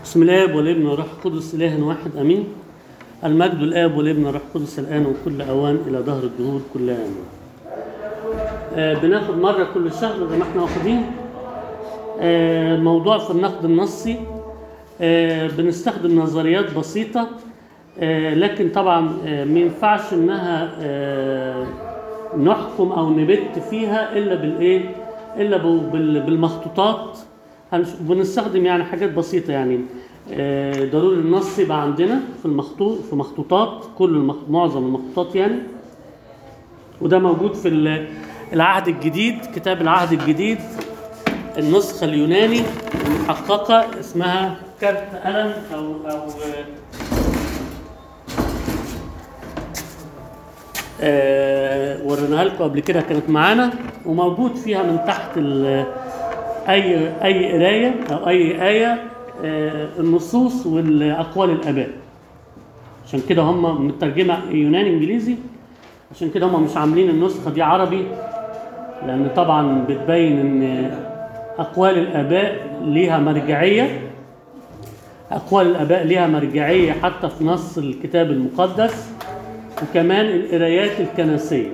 بسم الله والابن والروح القدس اله واحد امين المجد الاب والابن والروح القدس الان وكل اوان الى دهر الدهور كلها امين آه بناخد مره كل شهر زي ما احنا واخدين آه موضوع في النقد النصي آه بنستخدم نظريات بسيطه آه لكن طبعا آه ما ينفعش انها آه نحكم او نبت فيها الا بالايه الا بال- بالمخطوطات هنش- بنستخدم يعني حاجات بسيطه يعني آه، ضروري النص يبقى عندنا في المخطوط في مخطوطات كل المخ... معظم المخطوطات يعني وده موجود في ال- العهد الجديد كتاب العهد الجديد النسخة اليوناني المحققة اسمها كارت ألم أو أو آه، وريناها لكم قبل كده كانت معانا وموجود فيها من تحت ال- اي اي قرايه او اي ايه آه، النصوص والاقوال الاباء عشان كده هم مترجمه يوناني انجليزي عشان كده هم مش عاملين النسخه دي عربي لان طبعا بتبين ان اقوال الاباء ليها مرجعيه اقوال الاباء ليها مرجعيه حتى في نص الكتاب المقدس وكمان القرايات الكنسيه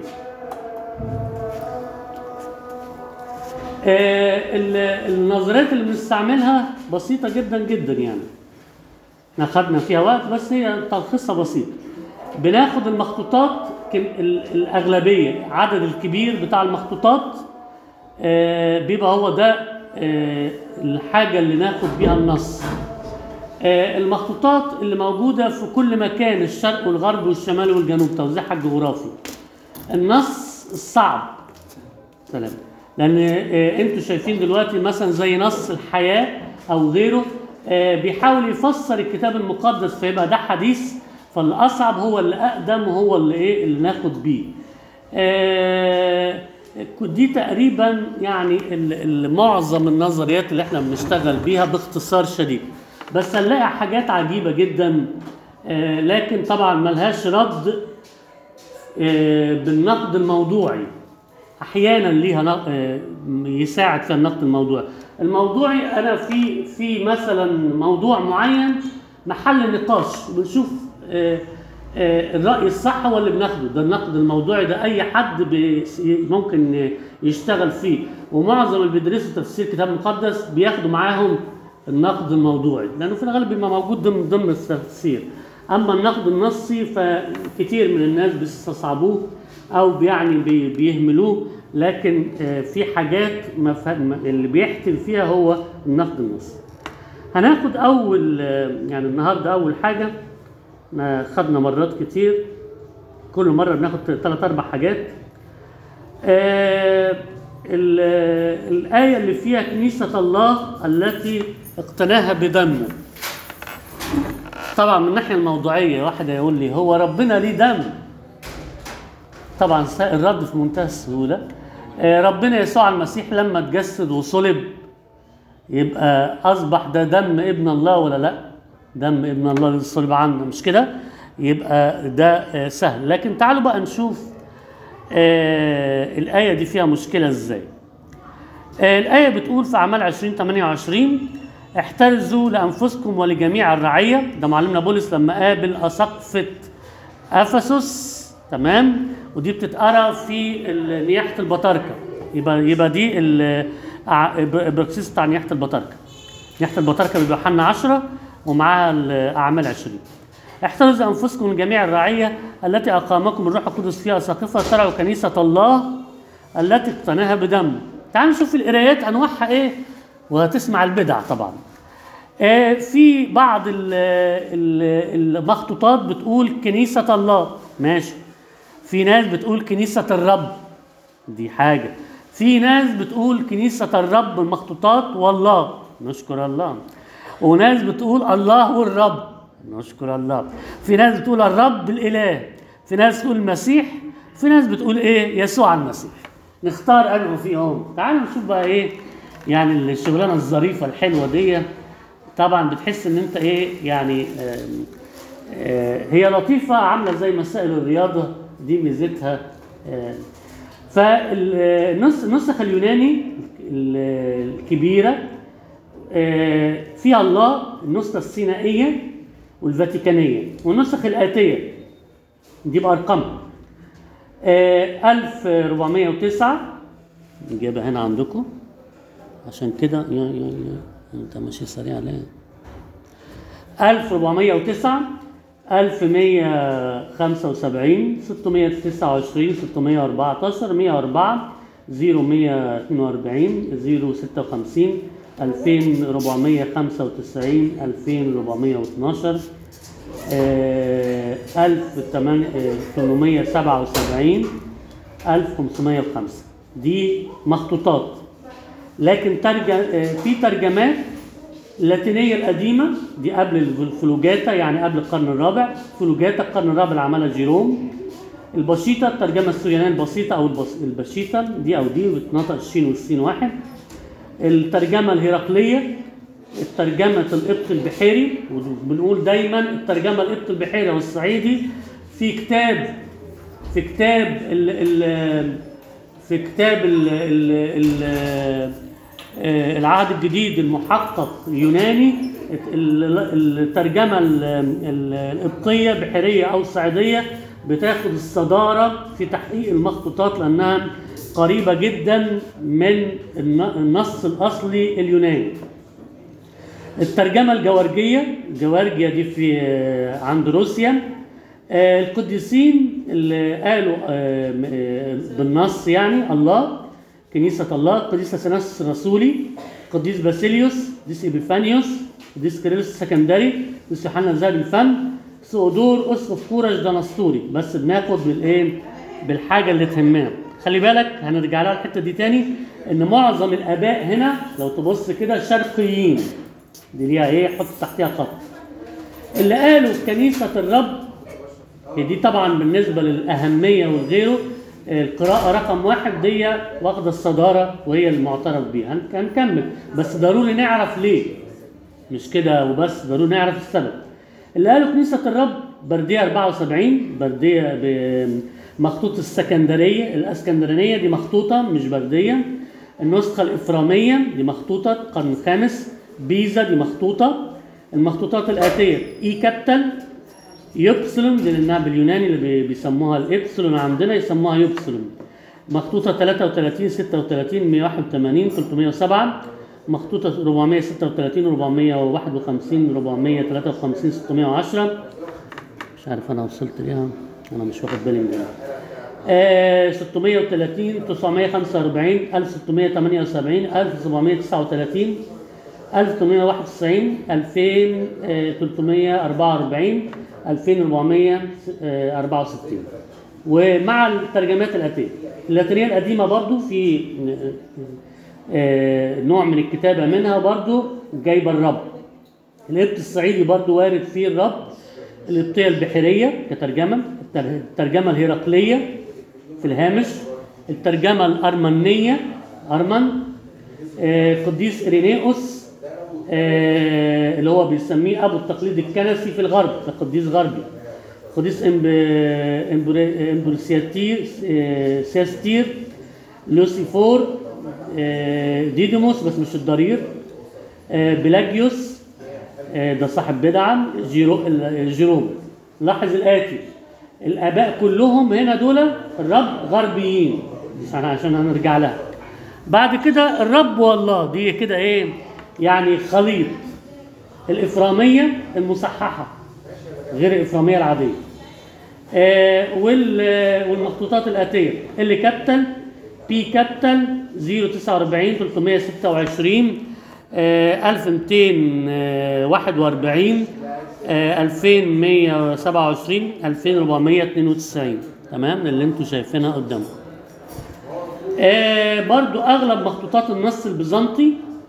آه، ال- النظريات اللي بنستعملها بسيطة جدا جدا يعني احنا خدنا فيها وقت بس هي تلخيصها بسيط بناخد المخطوطات كم- ال- الأغلبية عدد الكبير بتاع المخطوطات آه، بيبقى هو ده آه، الحاجة اللي ناخد بيها النص آه، المخطوطات اللي موجودة في كل مكان الشرق والغرب والشمال والجنوب توزيعها الجغرافي النص الصعب سلام لان آه، انتوا شايفين دلوقتي مثلا زي نص الحياه او غيره آه، بيحاول يفسر الكتاب المقدس فيبقى ده حديث فالاصعب هو اللي اقدم وهو اللي ايه اللي ناخد بيه آه، دي تقريبا يعني ال- ال- معظم النظريات اللي احنا بنشتغل بيها باختصار شديد بس هنلاقي حاجات عجيبه جدا آه، لكن طبعا ملهاش رد آه، بالنقد الموضوعي احيانا ليها ن- آه، يساعد في النقد الموضوعي الموضوعي انا في في مثلا موضوع معين محل نقاش بنشوف آه، آه، الراي الصح هو اللي بناخده ده النقد الموضوعي ده اي حد بي- ممكن يشتغل فيه ومعظم اللي بيدرسوا تفسير كتاب مقدس بياخدوا معاهم النقد الموضوعي لانه في الغالب بيبقى موجود ضمن ضمن التفسير اما النقد النصي فكتير من الناس بيستصعبوه او يعني بي- بيهملوه لكن آه، في حاجات ما فه- ما- اللي بيحتم فيها هو النقد النصي هناخد اول آه، يعني النهارده اول حاجه ما خدنا مرات كتير كل مره بناخد ثلاث اربع حاجات آه، ال- آه، الآية اللي فيها كنيسة الله التي اقتناها بدمه طبعا من الناحية الموضوعية واحد هيقول لي هو ربنا ليه دم طبعا س- الرد في منتهى السهولة آه، ربنا يسوع المسيح لما اتجسد وصلب يبقى أصبح ده دم ابن الله ولا لا دم ابن الله اللي صلب عنا مش كده يبقى ده آه، سهل لكن تعالوا بقى نشوف آه الآية دي فيها مشكلة ازاي آه الآية بتقول في أعمال 20 28 احترزوا لأنفسكم ولجميع الرعية ده معلمنا بولس لما قابل أسقفة أفسس تمام ودي بتتقرا في ال- نياحة البطاركة يبقى يبقى دي ال- ع- البروكسيس بتاع نياحة البطاركة نياحة البطاركة بيبقى حنا 10 ومعاها الأعمال 20 احترزوا أنفسكم من جميع الرعية التي أقامكم الروح القدس فيها ساقفة ترعوا كنيسة الله التي اقتناها بدم تعالوا نشوف القرايات أنواعها إيه وهتسمع البدع طبعا آه، في بعض ال- ال- المخطوطات بتقول كنيسة الله ماشي في ناس بتقول كنيسة الرب دي حاجة في ناس بتقول كنيسة الرب المخطوطات والله نشكر الله وناس بتقول الله والرب نشكر الله في ناس بتقول الرب الإله في ناس تقول المسيح في ناس بتقول إيه يسوع المسيح نختار أنه فيهم تعالوا نشوف بقى إيه يعني الشغلانة الظريفة الحلوة دي طبعا بتحس ان انت ايه يعني آم، آه، هي لطيفه عامله زي مسائل الرياضه دي ميزتها آه، فالنسخ النسخ اليوناني ال- الكبيره آه، فيها الله النسخة السينائية والفاتيكانية والنسخ الآتية دي بأرقامها آه، 1409 نجيبها هنا عندكم عشان كده يا يا يا انت ماشي سريع ليه 1409 1175 629 614 104 0142 056 2495 2412 آه، 1877 1505 دي مخطوطات لكن ترجم آه، في ترجمات اللاتينية القديمة دي قبل الفلوجاتا يعني قبل القرن الرابع فلوجاتا القرن الرابع اللي عملها جيروم البسيطة الترجمة السوريانية البسيطة أو البس... البشيطة دي أو دي بتنطق الشين والسين واحد الترجمة الهرقلية الترجمة القبط البحيري وبنقول دايما الترجمة القبط البحيري أو الصعيدي في كتاب في كتاب ال ال في كتاب ال ال ال آه، العهد الجديد المحقق اليوناني ال- الترجمة ال- ال- القبطية بحيرية أو صعيدية بتاخد الصدارة في تحقيق المخطوطات لأنها قريبة جدا من الن- النص الأصلي اليوناني الترجمة الجوارجية جوارجيا دي في آه، عند روسيا آه، القديسين اللي قالوا آه، م- آه، بالنص يعني الله كنيسة الله قديس اثناس الرسولي قديس باسيليوس قديس ايبيفانيوس قديس كيرلس السكندري قديس يوحنا ذهب الفم سؤدور اسقف كورش دنسطوري بس بناخد بالايه بالحاجه اللي تهمنا خلي بالك هنرجع لها الحته دي تاني ان معظم الاباء هنا لو تبص كده شرقيين دي ليها ايه حط تحتها خط اللي قالوا كنيسه الرب هي دي طبعا بالنسبه للاهميه وغيره القراءة رقم واحد دي واخدة الصدارة وهي المعترف بيها هن- هنكمل بس ضروري نعرف ليه مش كده وبس ضروري نعرف السبب اللي قالوا كنيسة الرب بردية 74 بردية بمخطوط السكندرية الاسكندرانية دي مخطوطة مش بردية النسخة الإفرامية دي مخطوطة القرن الخامس بيزا دي مخطوطة المخطوطات الآتية إي كابيتال يبسلون دي لانها باليوناني اللي بي- بيسموها الابسلون عندنا يسموها يبسلون مخطوطه 33 36 181 307 مخطوطه 436 451 453 610 مش عارف انا وصلت ليها انا مش واخد بالي منها آه 630 945 1678 1739 1891 2344 2464 ومع الترجمات الآتية اللاتينية القديمة برضو في آه، نوع من الكتابة منها برضو جايبة الرب القبط الصعيدي برضو وارد فيه الرب القبطية البحرية كترجمة الترجمة الهرقلية في الهامش الترجمة الأرمنية أرمن آه، قديس إرينيوس آه، اللي هو بيسميه أبو التقليد الكنسي في الغرب ده قديس غربي قديس إمب... إمبر... إمبرسياتير آه، سياستير لوسيفور آه، ديديموس بس مش الضرير آه، بلاجيوس آه، ده صاحب بدعة جيرو... جيروم لاحظ الآتي الآباء كلهم هنا دول الرب غربيين عشان عشان هنرجع لها بعد كده الرب والله دي كده ايه يعني خليط الإفرامية المصححة غير الإفرامية العادية آه وال- والمخطوطات الآتية اللي كابيتال بي كابيتال 049 326 آه 1241 آه 2127 2492 تمام اللي انتوا شايفينها قدامكم آه برضو اغلب مخطوطات النص البيزنطي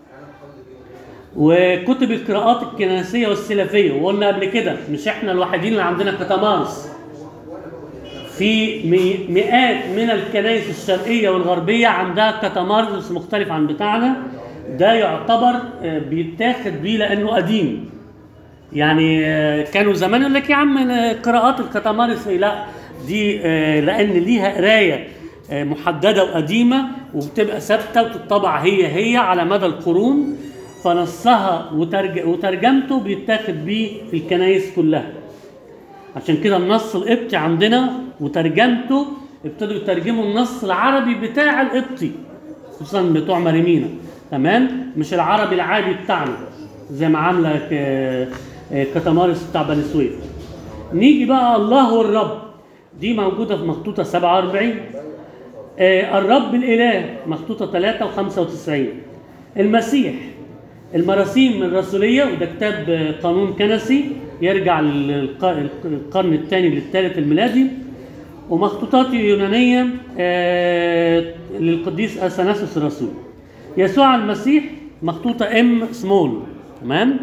وكتب القراءات الكنسيه والسلفيه وقلنا قبل كده مش احنا الوحيدين اللي عندنا كتمارس في مي- مئات من الكنائس الشرقيه والغربيه عندها كتمارس مختلف عن بتاعنا ده يعتبر آه، بيتاخد بيه لانه قديم يعني آه، كانوا زمان يقول لك يا عم آه، قراءات الكتمارس إيه؟ لا دي آه، لان ليها قرايه آه، محدده وقديمه وبتبقى ثابته وتطبع هي هي على مدى القرون فنصها وترج... وترجمته بيتاخد بيه في الكنايس كلها عشان كده النص القبطي عندنا وترجمته ابتدوا يترجموا النص العربي بتاع القبطي خصوصا بتوع مريمينا تمام مش العربي العادي بتاعنا زي ما عامله ك- كتمارس بتاع بني سويف نيجي بقى الله والرب دي موجوده في مخطوطه 47 آه، الرب الاله مخطوطه 3 و95 المسيح المراسيم الرسوليه وده كتاب آه، قانون كنسي يرجع للقرن الثاني للثالث الميلادي ومخطوطات يونانيه آه، للقديس اثناسوس الرسول يسوع المسيح مخطوطه ام سمول تمام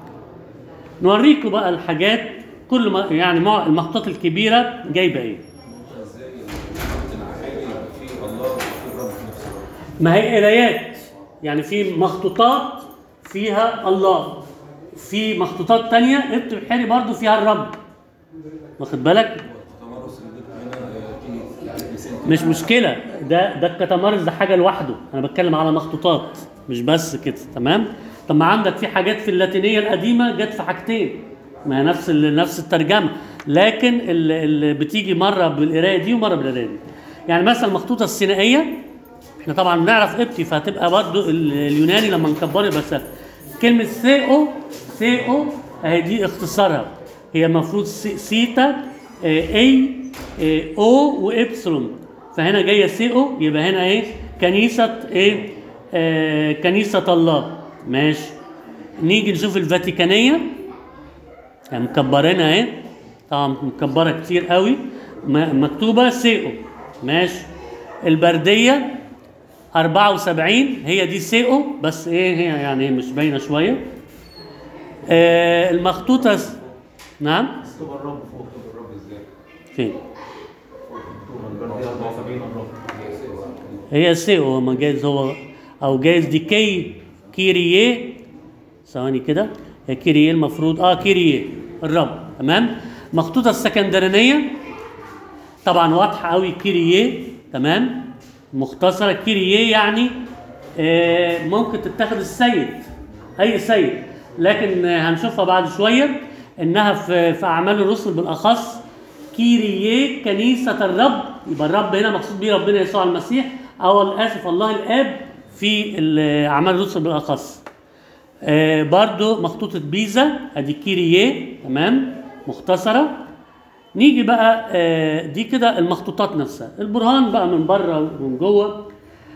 نوريكم بقى الحاجات كل ما يعني مع المخطوطات الكبيره جايبه ايه ازاي العالي يبقى فيه الله وفيه الرب في نفس الوقت ما هي قرايات يعني في مخطوطات فيها الله في مخطوطات تانية ابن بحيري برضو فيها الرب واخد بالك تمارس اللي جبت هنا آه، كنيسة يعني مثال مش مشكلة ده ده الكتمارس ده حاجة لوحده أنا بتكلم على مخطوطات مش بس كده تمام طب ما عندك في حاجات في اللاتينية القديمة جت في حاجتين ما هي نفس ال- نفس الترجمة لكن اللي, اللي بتيجي مرة بالقراية دي ومرة بالقراية دي يعني مثلا المخطوطة السينائية احنا طبعا بنعرف قبطي فهتبقى برضو ال- اليوناني لما نكبر يبقى سهل كلمة ثيو ثيو اهي دي اختصارها هي المفروض سي- سيتا آه، اي آه، او وابسلون فهنا جايه ثيو يبقى هنا ايه كنيسة ايه آه كنيسة الله ماشي نيجي نشوف الفاتيكانية يعني مكبرينها اهي طبعا مكبرة كتير قوي م- مكتوبة سيئو ماشي البردية 74 هي دي سيئو بس ايه هي يعني مش باينة شوية آه المخطوطة س- نعم اكتب الرب فوق اكتب الرب ازاي؟ فين اكتب البردية 74 الرب هي سيئو ما جايز هو او جايز دي كي كيرييه ثواني كده هي كيرييه المفروض اه كيرييه الرب تمام مخطوطة السكندرانية طبعا واضحة قوي كيرييه تمام مختصرة كيرييه يعني آه ممكن تتخذ السيد أي سيد لكن آه، هنشوفها بعد شوية إنها في في أعمال الرسل بالأخص كيرييه كنيسة الرب يبقى الرب هنا مقصود بيه ربنا يسوع المسيح أو آسف الله الآب في ال- أعمال الرسل بالأخص آه برضو مخطوطة بيزا ادي كيرييه تمام مختصرة نيجي بقى آه دي كده المخطوطات نفسها البرهان بقى من بره ومن جوه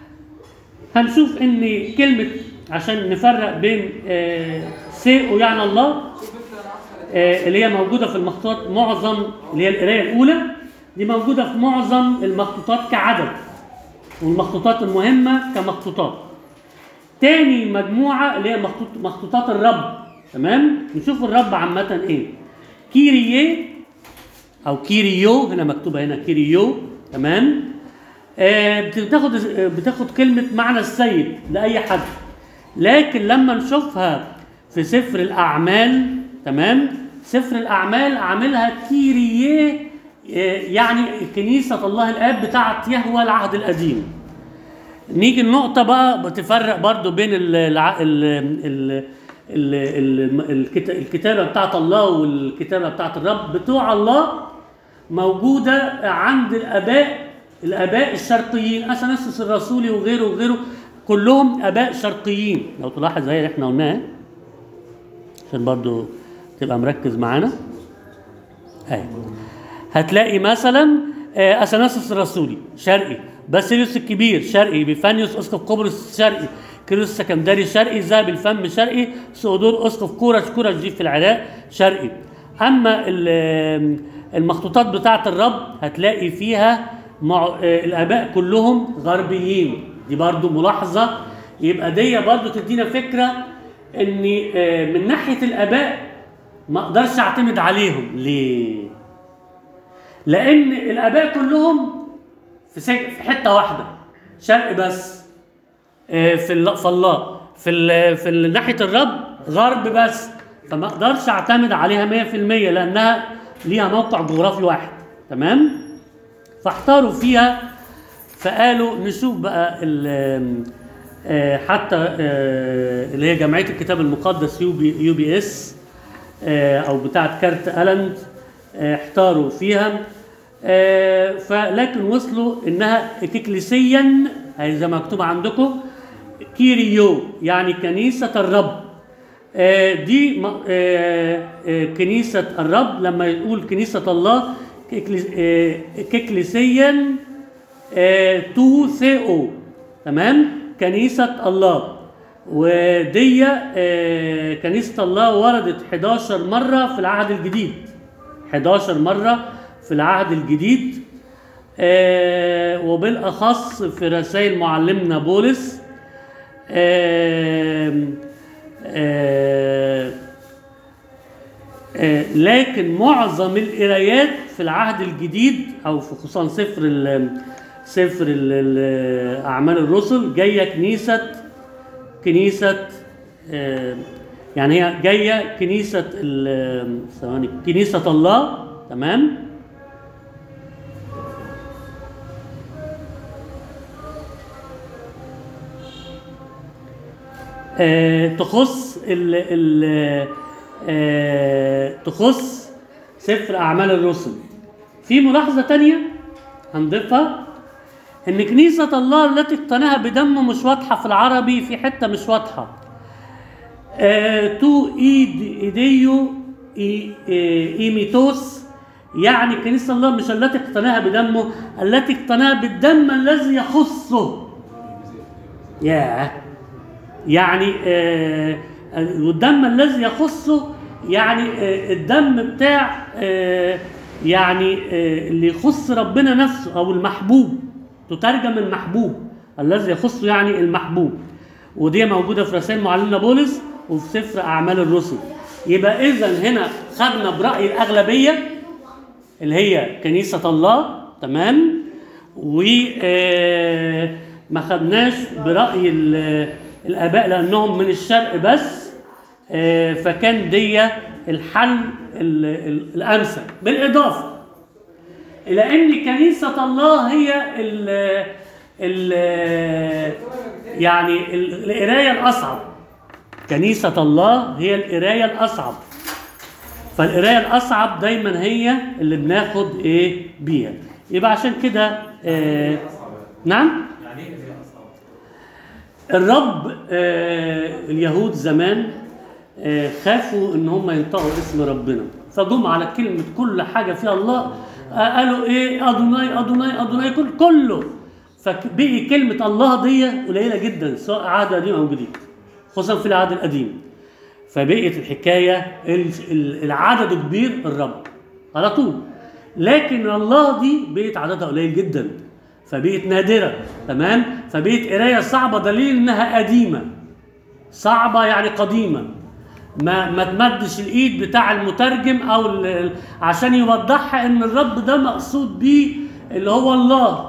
هنشوف ان كلمة عشان نفرق بين آه سيئو يعني الله آه اللي هي موجودة في المخطوطات معظم اللي هي القراية الأولى دي موجودة في معظم المخطوطات كعدد والمخطوطات المهمة كمخطوطات تاني مجموعة اللي هي مخطوط مخطوطات الرب تمام نشوف الرب عامة ايه كيرييه او كيريو هنا مكتوبة هنا كيريو تمام آه بتاخد بتاخد كلمة معنى السيد لأي حد لكن لما نشوفها في سفر الأعمال تمام سفر الأعمال عاملها كيرييه آه يعني كنيسة الله الآب بتاعت يهوى العهد القديم نيجي النقطة بقى بتفرق برضو بين ال الع- ال ال ال ال الكت- الكتابة بتاعت الله والكتابة بتاعت الرب بتوع الله موجودة عند الآباء الآباء الشرقيين أثناسوس الرسولي وغيره وغيره كلهم آباء شرقيين لو تلاحظ زي اللي احنا قلناه عشان برضو تبقى مركز معانا هاي هتلاقي مثلا آه، اثناسوس الرسولي شرقي باسيليوس الكبير شرقي بيفانيوس اسقف قبرص شرقي كيروس السكندري شرقي ذهب الفم شرقي سؤدور اسقف كورش كورش دي في العراق شرقي اما ال- المخطوطات بتاعه الرب هتلاقي فيها مع آه، الاباء كلهم غربيين دي برضو ملاحظه يبقى دي برضو تدينا فكره ان آه، من ناحيه الاباء ما اقدرش اعتمد عليهم ليه لان الاباء كلهم في سج- في حته واحده شرق بس آه، في ال- في الله في ال- في ال- ناحيه الرب غرب بس فما اقدرش اعتمد عليها 100% لانها ليها موقع جغرافي واحد تمام فاحتاروا فيها فقالوا نشوف بقى ال آه، حتى آه، اللي هي جمعيه الكتاب المقدس يو بي, يو بي اس آه، او بتاعه كارت الاند آه، احتاروا فيها آه، فلكن وصلوا انها اكليسيا هي زي ما مكتوب عندكم كيريو يعني كنيسه الرب آه، دي م- آه، آه، كنيسه الرب لما يقول كنيسه الله كإكليس- آه، ككليسيا آه، تو ثيو تمام كنيسة الله ودي آه، كنيسة الله وردت 11 مرة في العهد الجديد 11 مرة في العهد الجديد آه، وبالأخص في رسائل معلمنا بولس آم، آه، آه، لكن معظم القرايات في العهد الجديد او في خصوصا سفر ال سفر ال- ال- اعمال الرسل جايه كنيسه كنيسه آه، يعني هي جايه كنيسه ال- ثواني كنيسه الله تمام آه، تخص ال ال آه، تخص سفر أعمال الرسل في ملاحظة تانية هنضيفها إن كنيسة الله التي اقتناها بدم مش واضحة في العربي في حتة مش واضحة آه، تو إيد إيديو إي آه، إيميتوس يعني كنيسة الله مش التي اقتناها بدمه التي اقتناها بالدم الذي يخصه ياه يعني آه، والدم الذي يخصه يعني آه، الدم بتاع آه، يعني آه، اللي يخص ربنا نفسه او المحبوب تترجم المحبوب الذي يخصه يعني المحبوب ودي موجوده في رسائل معلمنا بولس وفي سفر اعمال الرسل يبقى اذا هنا خدنا براي الاغلبيه اللي هي كنيسة الله تمام و آه، ما خدناش برأي ال- الآباء لأنهم من الشرق بس آه، فكان دي الحل ال- ال- الأمثل بالإضافة إلى أن كنيسة الله هي ال ال يعني ال- القراية الأصعب كنيسة الله هي القراية الأصعب فالقرايه الاصعب دايما هي اللي بناخد ايه بيها يبقى عشان كده آه نعم يعني ايه هي اصعب؟ الرب آه اليهود زمان آه خافوا ان هم ينطقوا اسم ربنا فجم على كلمه كل حاجه فيها الله آه قالوا ايه ادوناي ادوناي ادوناي كل كله فبقي كلمه الله دي قليله جدا سواء عهد قديم او جديد خصوصا في العهد القديم فبقيت الحكايه ال- ال- العدد كبير الرب على طول لكن الله دي بقيت عددها قليل جدا فبقيت نادره تمام فبقيت قرايه صعبه دليل انها قديمه صعبه يعني قديمه ما ما تمدش الايد بتاع المترجم او ال- ال- عشان يوضحها ان الرب ده مقصود بيه اللي هو الله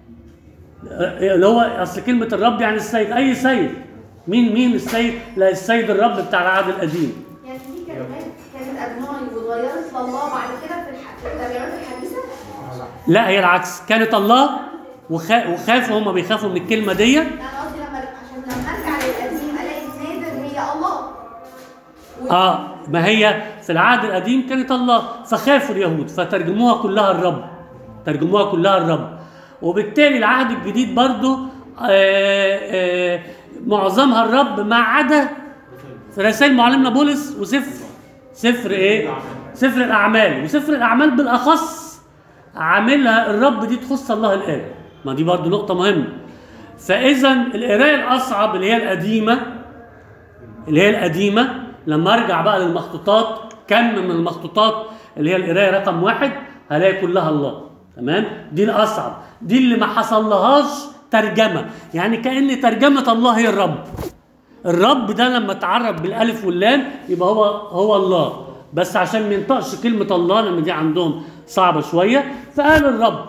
اللي هو اصل كلمه الرب يعني السيد اي سيد مين مين السيد لا السيد الرب بتاع العهد القديم يعني في كلمات كانت أدناي واتغيرت لله بعد كده في الح- في الترجمات الحديثة؟ لا هي العكس كانت الله وخا- وخافوا هم بيخافوا من الكلمه دي يعني قصدي لما عشان لما ارجع للقديم الاقي نادر هي الله و- اه ما هي في العهد القديم كانت الله فخافوا اليهود فترجموها كلها الرب ترجموها كلها الرب وبالتالي العهد الجديد برضو آه آه معظمها الرب ما عدا في رسائل معلمنا بولس وسفر سفر ايه سفر الاعمال وسفر الاعمال بالاخص عاملها الرب دي تخص الله الاب ما دي برضو نقطه مهمه فاذا القرايه الاصعب اللي هي القديمه اللي هي القديمة لما ارجع بقى للمخطوطات كم من المخطوطات اللي هي القراية رقم واحد هلاقي كلها الله تمام دي الأصعب دي اللي ما حصلهاش ترجمة يعني كأن ترجمة الله هي الرب الرب ده لما تعرف بالالف واللام يبقى هو هو الله بس عشان ما ينطقش كلمه الله لان دي عندهم صعبه شويه فقال الرب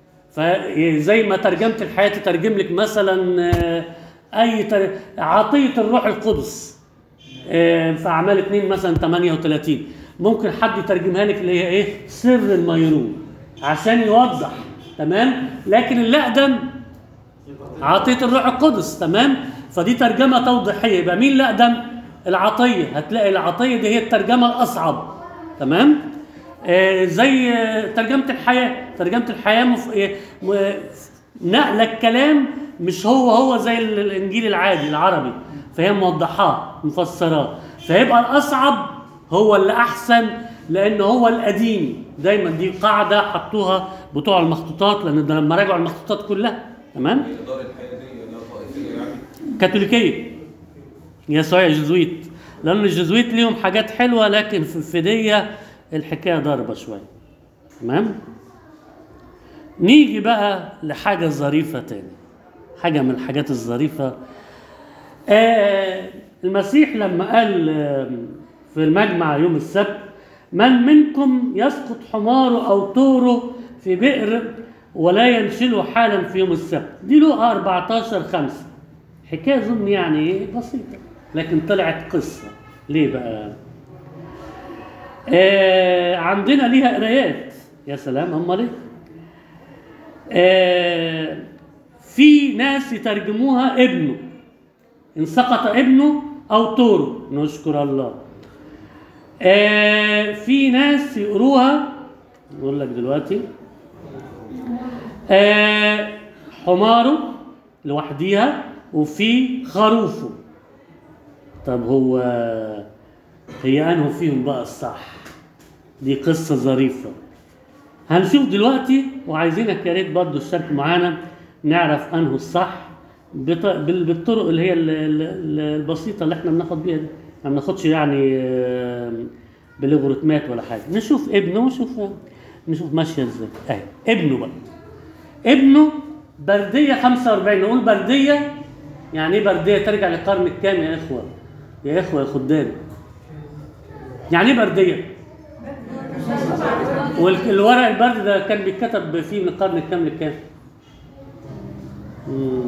فزي ما ترجمت الحياه تترجم لك مثلا آه، اي تر... عطيه الروح القدس آه، في اعمال 2 مثلا 38 ممكن حد يترجمها لك اللي هي ايه سر الميرون عشان يوضح تمام لكن اللي اقدم عطية الروح القدس تمام فدي ترجمه توضيحيه يبقى مين اللي اقدم العطيه هتلاقي العطيه دي هي الترجمه الاصعب تمام آه زي آه، ترجمه الحياه ترجمه الحياه مف... آه، م- نقل الكلام مش هو هو زي ال- الانجيل العادي العربي فهي موضحاه مفسراه فيبقى الاصعب هو اللي احسن لان هو القديم دايما دي قاعده حطوها بتوع المخطوطات لان ده لما راجعوا المخطوطات كلها تمام هي دار الحياه دي لا طائفيه يعني كاثوليكيه يسوع جزويت لان الجزويت ليهم حاجات حلوه لكن في الفديه الحكايه ضاربه شويه تمام نيجي بقى لحاجه ظريفه تاني حاجه من الحاجات الظريفه آه المسيح لما قال آه، في المجمع يوم السبت من منكم يسقط حماره او طوره في بئر ولا ينشله حالا في يوم السبت دي له 14 5 حكايه اظن يعني ايه بسيطه لكن طلعت قصه ليه بقى آه عندنا ليها قرايات يا سلام امال ايه آه في ناس يترجموها ابنه ان سقط ابنه او طوره نشكر الله آه في ناس يقروها نقول لك دلوقتي آه حماره لوحديها وفي خروفه طب هو هي انه فيهم بقى الصح دي قصه ظريفه هنشوف دلوقتي وعايزينك يا ريت برضه تشارك معانا نعرف انه الصح بط- بال- بالطرق اللي هي ال- ال- ال- البسيطه اللي احنا بناخد بيها دي ما بناخدش يعني آه، بلوغاريتمات ولا حاجه نشوف ابنه ونشوف نشوف ماشيه ازاي اهي ابنه بقى ابنه برديه 45 نقول برديه يعني ايه برديه ترجع للقرن الكام يا اخوه يا اخوه يا خدام يعني ايه برديه والورق البرد ده كان بيتكتب فيه من القرن الكام للكام مم.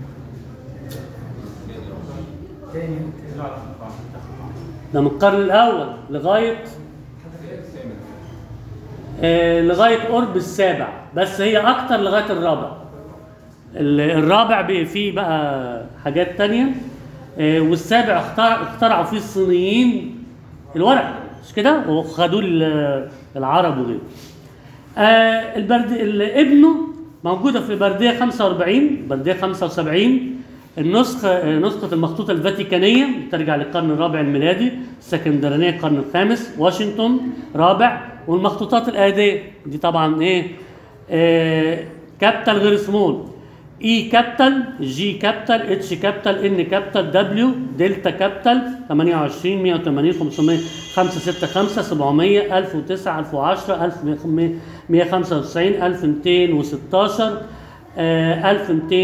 ده من القرن الاول لغايه آه لغايه قرب السابع بس هي اكتر لغايه الرابع ال- الرابع بقى فيه بقى حاجات تانية آه والسابع اخترع اخترعوا فيه الصينيين الورق مش كده وخدوه ال- العرب وغيره آه البرد ال- ابنه موجوده في برديه 45 برديه 75 النسخه آه، نسخه المخطوطه الفاتيكانيه ترجع للقرن الرابع الميلادي السكندرانيه القرن الخامس واشنطن رابع والمخطوطات الايديه دي طبعا ايه آه كابيتال غير سمول اي كابيتال جي كابيتال اتش كابيتال ان كابيتال دبليو دلتا كابيتال 28 180 500 565 700 1009 1010 1195 1216 آه،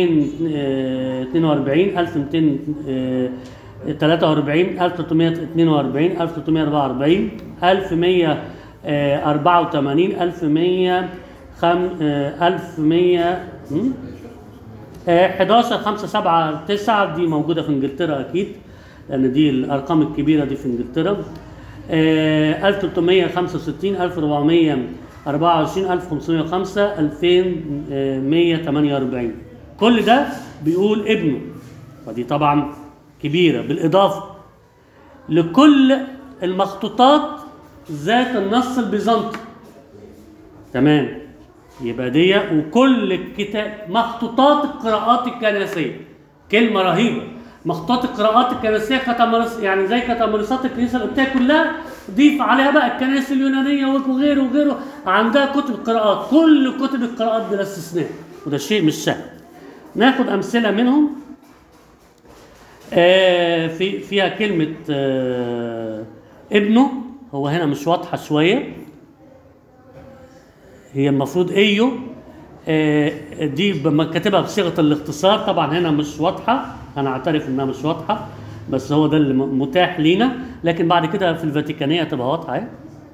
1242 1243 1342 1344 1184 1100 خم- آه، 1100 هم؟ آه، 11 5 7 9 دي موجوده في انجلترا اكيد لان دي الارقام الكبيره دي في انجلترا آه، 1365 1424 1505 2148 كل ده بيقول ابنه ودي طبعا كبيره بالاضافه لكل المخطوطات ذات النص البيزنطي تمام يبقى دي وكل الكتاب مخطوطات القراءات الكنسيه كلمه رهيبه مخطوطات القراءات الكنسيه كتمارس يعني زي كتمارسات الكنيسه القبطيه كلها ضيف عليها بقى الكنائس اليونانيه وغيره وغيره عندها كتب قراءات كل كتب القراءات بلا استثناء وده شيء مش سهل ناخد امثله منهم آه في فيها كلمه آه ابنه هو هنا مش واضحه شويه هي المفروض ايو آه، دي بما كاتبها بصيغه الاختصار طبعا هنا مش واضحه انا اعترف انها مش واضحه بس هو ده اللي م- متاح لينا لكن بعد كده في الفاتيكانيه تبقى واضحه اهي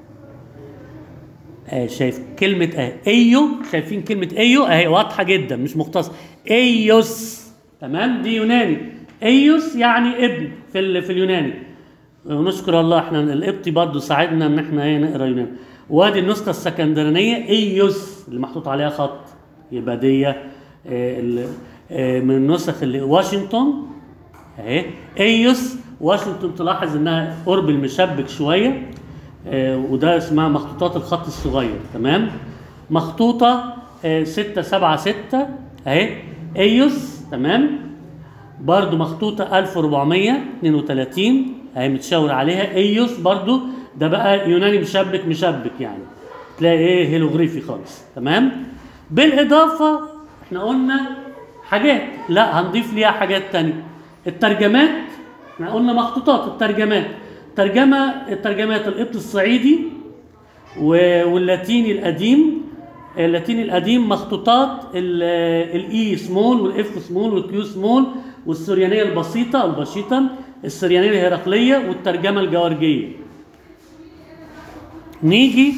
آه شايف كلمة آه ايو شايفين كلمة ايو اهي واضحة جدا مش مختصر ايوس تمام دي يوناني ايوس يعني ابن في ال- في اليوناني ونشكر الله احنا القبطي برضو ساعدنا ان احنا ايه نقرا يوناني وادي النسخة السكندرانية ايوس اللي محطوط عليها خط يبقى دي آه ال- آه من النسخ اللي واشنطن اهي ايوس واشنطن تلاحظ انها قرب المشبك شويه آه، وده اسمها مخطوطات الخط الصغير تمام مخطوطه آه، 6 7 6 اهي ايوس تمام برضو مخطوطة 1432 اهي متشاور عليها ايوس برضو ده بقى يوناني مشبك مشبك يعني تلاقي ايه هيلوغريفي خالص تمام بالاضافة احنا قلنا حاجات لا هنضيف ليها حاجات تانية الترجمات احنا قلنا مخطوطات الترجمات ترجمة الترجمات القبط الصعيدي و- واللاتيني القديم اللاتيني القديم مخطوطات ال- الاي سمول والاف سمول والكيو سمول والسريانيه البسيطه البسيطه السريانيه الهرقليه والترجمه الجوارجيه نيجي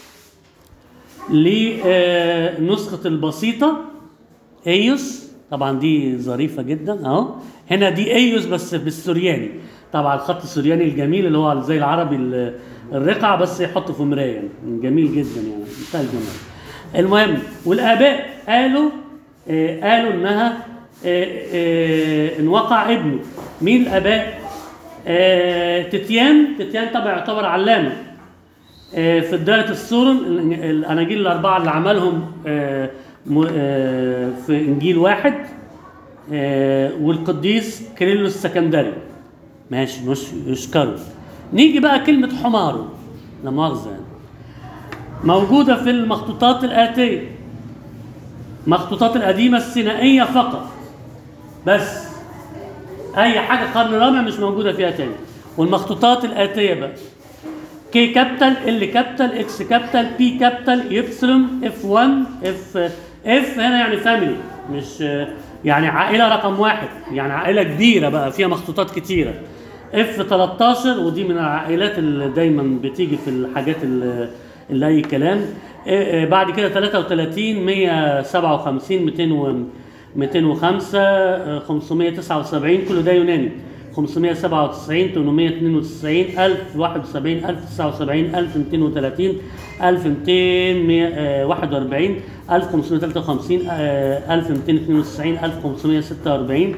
لنسخة البسيطة ايوس طبعا دي ظريفة جدا اهو هنا دي ايوس بس بالسورياني طبعا الخط السورياني الجميل اللي هو زي العربي ال- الرقعة بس يحطه في مراية يعني جميل جدا يعني منتهى الجمال المهم والآباء قالوا آه قالوا انها آه آه ان وقع ابنه مين الآباء؟ آه تتيان تتيان طبعا يعتبر علامة آه، في بداية السورن ال- الأناجيل الأربعة اللي عملهم آه، م- آه، في إنجيل واحد آه، والقديس كيرلو السكندري ماشي مش يشكروا نيجي بقى كلمة حماره لا مؤاخذة يعني موجودة في المخطوطات الآتية مخطوطات القديمة السينائية فقط بس أي حاجة قرن رابع مش موجودة فيها تاني والمخطوطات الآتية بقى كي كابيتال ال كابيتال اكس كابيتال بي كابيتال يبسلون اف 1 اف اف هنا يعني فاميلي مش يعني عائله رقم واحد يعني عائله كبيره بقى فيها مخطوطات كتيره اف 13 ودي من العائلات اللي دايما بتيجي في الحاجات اللي, اللي اي كلام إيه إيه بعد كده 33 157 200 و 205 آه، 579 كل ده يوناني 597 892 1071 1079 1230 1241 1553 آه، 1292 1546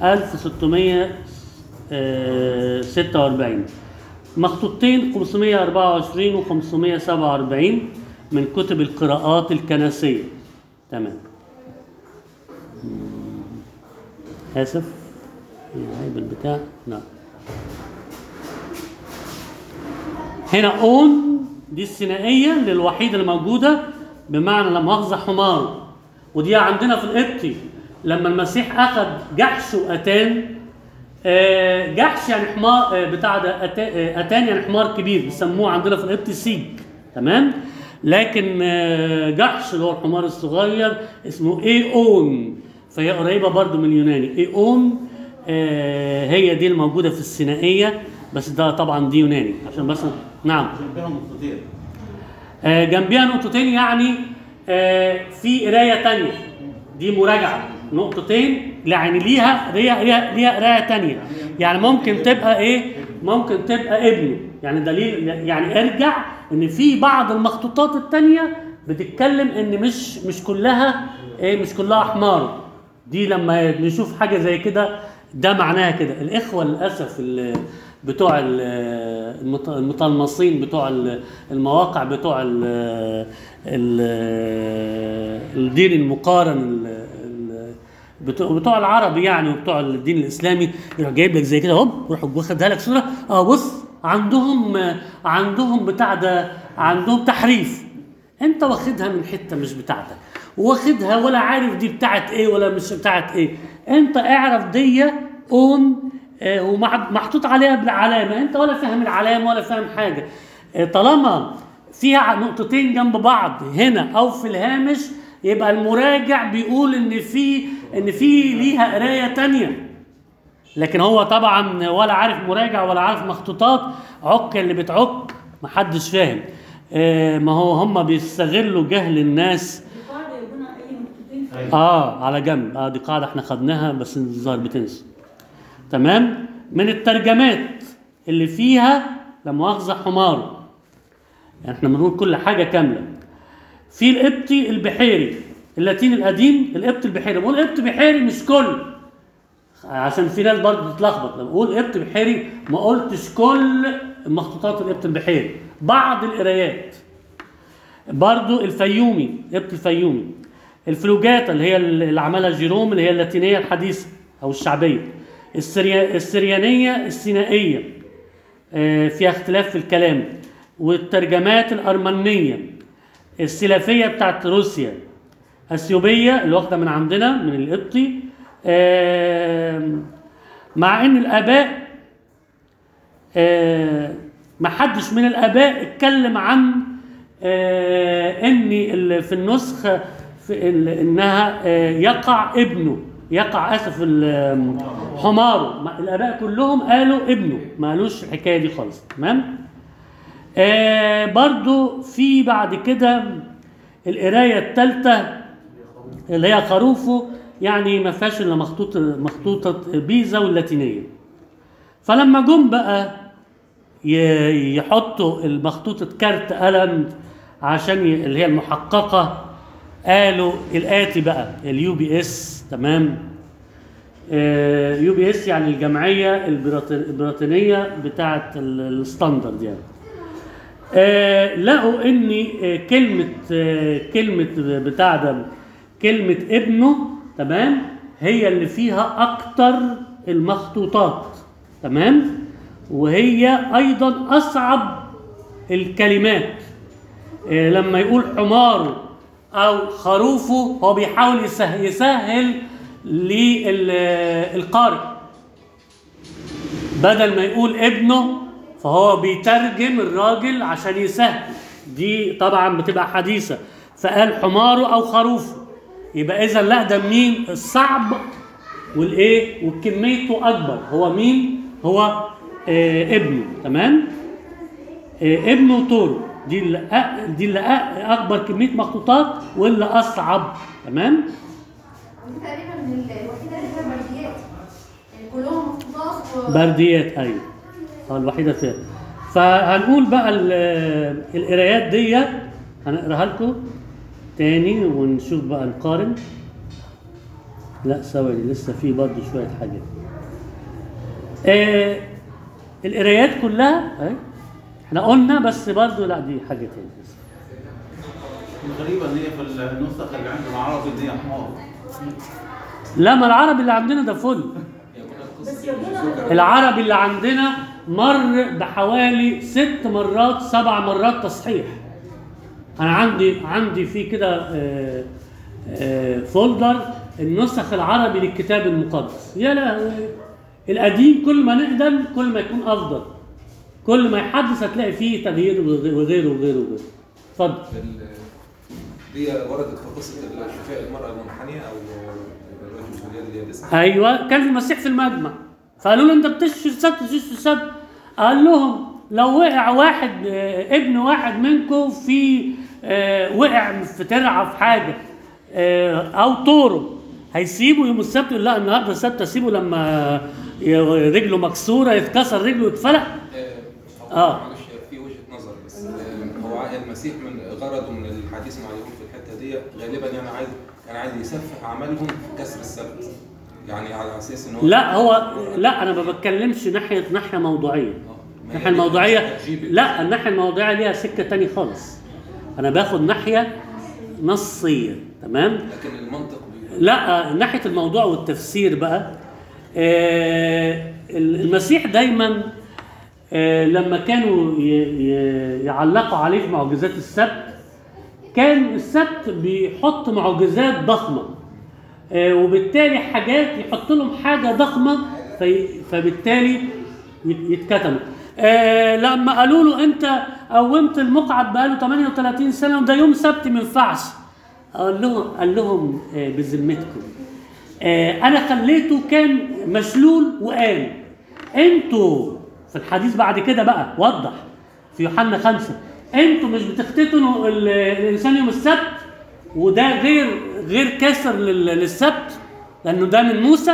1646 مخطوطتين 524 و 547 من كتب القراءات الكنسية تمام آسف عيب البتاع لا هنا اون دي الثنائيه اللي الوحيده اللي موجوده بمعنى لا مؤاخذه حمار ودي عندنا في القبطي لما المسيح اخذ جحش واتان آه، جحش يعني حمار آه، بتاع ده أتا- آه، اتان يعني حمار كبير بيسموه عندنا في القبطي سيج تمام لكن آه، جحش اللي هو الحمار الصغير اسمه ايون فهي قريبه برضو من اليوناني ايون آه، هي دي الموجوده في الثنائيه بس ده طبعا دي يوناني عشان بس نعم جنبها نقطتين آه، جنبيها نقطتين يعني آه، في قرايه تانية دي مراجعه نقطتين يعني ليها ليها ليها, ليها قرايه تانية يعني ممكن تبقى ايه ممكن تبقى ابنه يعني دليل يعني ارجع ان في بعض المخطوطات التانية بتتكلم ان مش مش كلها ايه مش كلها احمار دي لما نشوف حاجه زي كده ده معناها كده الاخوه للاسف ال- بتوع ال- المط- المطلمصين بتوع ال- المواقع بتوع ال- ال- الدين المقارن ال- ال- بتوع بتوع العربي يعني وبتوع الدين الاسلامي يروح جايب لك زي كده هوب يروح واخدها لك صوره اه بص عندهم عندهم بتاع ده عندهم تحريف انت واخدها من حته مش بتاعتك واخدها ولا عارف دي بتاعت ايه ولا مش بتاعت ايه انت اعرف دي اون آه، ومحطوط عليها بالعلامه انت ولا فاهم العلامه ولا فاهم حاجه آه، طالما فيها نقطتين جنب بعض هنا او في الهامش يبقى المراجع بيقول ان في ان في ليها قرايه تانية لكن هو طبعا ولا عارف مراجع ولا عارف مخطوطات عك اللي بتعك محدش فاهم آه، ما هو هم بيستغلوا جهل الناس قاعدة يكون أي نقطتين اه على جنب اه دي قاعده احنا خدناها بس الظاهر بتنسى تمام من الترجمات اللي فيها لا مؤاخذه حمار يعني احنا بنقول كل حاجه كامله في القبطي البحيري اللاتيني القديم القبط البحيري بقول قبط بحيري مش كل عشان في ناس برضه بتتلخبط لما اقول قبط بحيري ما قلتش كل مخطوطات القبط البحيري بعض القرايات برضو الفيومي قبط الفيومي الفلوجاتا اللي هي اللي عملها جيروم اللي هي اللاتينيه الحديثه او الشعبيه السريا السريانيه السينائيه آه، فيها اختلاف في الكلام والترجمات الارمنيه السلافيه بتاعت روسيا اثيوبيه اللي واخده من عندنا من القبطي آم، مع ان الاباء آه، ما حدش من الاباء اتكلم عن آه، ان ال- في النسخه في ال- انها آه، يقع ابنه يقع اسف ال- حماره ما- الاباء كلهم قالوا ابنه ما قالوش الحكايه دي خالص تمام آه برضو في بعد كده القرايه الثالثه اللي هي خروفه يعني ما فيهاش الا مخطوط مخطوطه بيزا واللاتينيه فلما جم بقى ي- يحطوا المخطوطة كارت قلم عشان ي... اللي هي المحققة قالوا الآتي بقى اليو بي اس تمام يو بي اس يعني الجمعية البريط- البريطانية بتاعة ال- الستاندرد يعني آه، لقوا ان آه، كلمة آه، كلمة بتاع ده كلمة ابنه تمام هي اللي فيها أكتر المخطوطات تمام وهي أيضا أصعب الكلمات آه، لما يقول حماره أو خروفه هو بيحاول يسهل, يسهل للقارئ بدل ما يقول ابنه فهو بيترجم الراجل عشان يسهل دي طبعا بتبقى حديثة فقال حماره أو خروفه يبقى إذا لا ده مين الصعب والإيه وكميته أكبر هو مين هو آه ابنه تمام آه ابنه طوره دي اللي أ- دي اللي أ- أكبر كمية مخطوطات واللي أصعب تمام ودي تقريبا من الوحيده اللي فيها برديات يعني كلهم مخطوطات و... برديات ايوه اه الوحيده فيها فهنقول بقى ال- القرايات دي هنقراها لكم تاني ونشوف بقى نقارن لا ثواني لسه في برضه شويه حاجات آه القرايات كلها اهي احنا قلنا بس برضه لا دي حاجه تاني بس. الغريبة ان هي في النسخ اللي عند العربي ان هي حمار لا ما العربي اللي عندنا ده فل بس يا ابونا العربي اللي عندنا مر بحوالي ست مرات سبع مرات تصحيح انا عندي عندي في كده آه، آه، فولدر النسخ العربي للكتاب المقدس يا لا القديم كل ما نقدم كل ما يكون افضل كل ما يحدث هتلاقي فيه تغيير وغيره وغيره وغيره اتفضل ال- دي وردت في قصه شفاء المراه المنحنيه او الرجل الوليد اليابسه ايوه كان المسيح في المجمع فقالوا له انت بتشفي السبت تشفي السبت قال لهم لو وقع واحد آه، ابن واحد منكم في آه، وقع في ترعه في حاجه آه، او طوره هيسيبه يوم السبت يقول لا النهارده السبت اسيبه لما ي- رجله مكسوره يتكسر رجله يتفلق آه. اه معلش في وجهه نظر بس آه، هو المسيح من غرضه من الحديث مع اليهود في الحته دي غالبا يعني عايز كان عايز يسفح عملهم في كسر السبت يعني على اساس ان هو لا هو لا انا ما بتكلمش ناحيه ناحيه موضوعيه ما هي الناحيه دي الموضوعيه تجيب. لا الناحيه الموضوعيه ليها سكه تاني خالص انا باخد ناحيه نصيه تمام لكن المنطق بي- لا ناحيه الموضوع والتفسير بقى آه المسيح دايما آه لما كانوا ي- ي- يعلقوا عليه في معجزات السبت كان السبت بيحط معجزات ضخمه آه، وبالتالي حاجات يحط لهم حاجه ضخمه في فبالتالي يت- يتكتموا آه لما قالوا له انت قومت المقعد بقاله 38 سنه وده يوم سبت ما ينفعش قال لهم قال لهم آه بذمتكم آه انا خليته كان مشلول وقام انتوا في الحديث بعد كده بقى وضح في يوحنا خمسة انتوا مش بتختتنوا ال- الانسان يوم السبت وده غير غير كسر لل- للسبت لانه ده من موسى